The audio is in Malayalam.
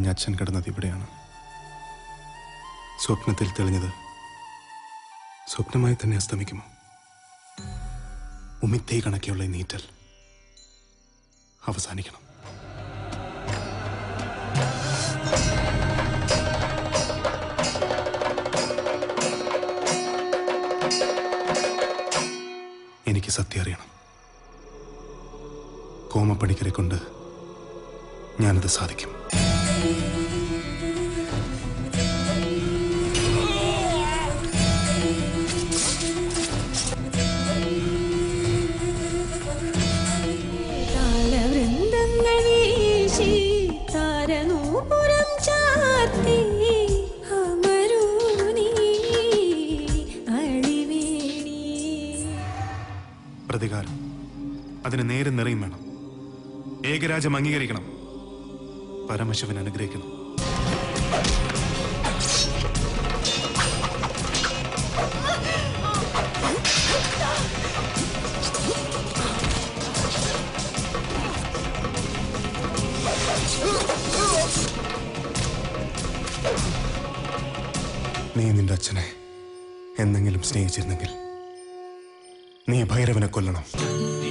കഴിഞ്ഞ അച്ഛൻ കിടന്നത് ഇവിടെയാണ് സ്വപ്നത്തിൽ തെളിഞ്ഞത് സ്വപ്നമായി തന്നെ അസ്തമിക്കുമോ ഉമിത്തേ കണക്കെയുള്ള ഈ നീറ്റൽ അവസാനിക്കണം എനിക്ക് സത്യം അറിയണം കോമപ്പണിക്കരെ കൊണ്ട് ഞാനത് സാധിക്കും താളവൃന്ദങ്ങൾ വീശി താരനൂപുരം ചാർത്തി അമരൂനി അളിവേണി പ്രതികാരം അതിന് നേരും നിറയും വേണം ഏകരാജം അംഗീകരിക്കണം പരമശിവൻ അനുഗ്രഹിക്കണം നീ നിന്റെ അച്ഛനെ എന്തെങ്കിലും സ്നേഹിച്ചിരുന്നെങ്കിൽ നീ ഭൈരവനെ കൊല്ലണം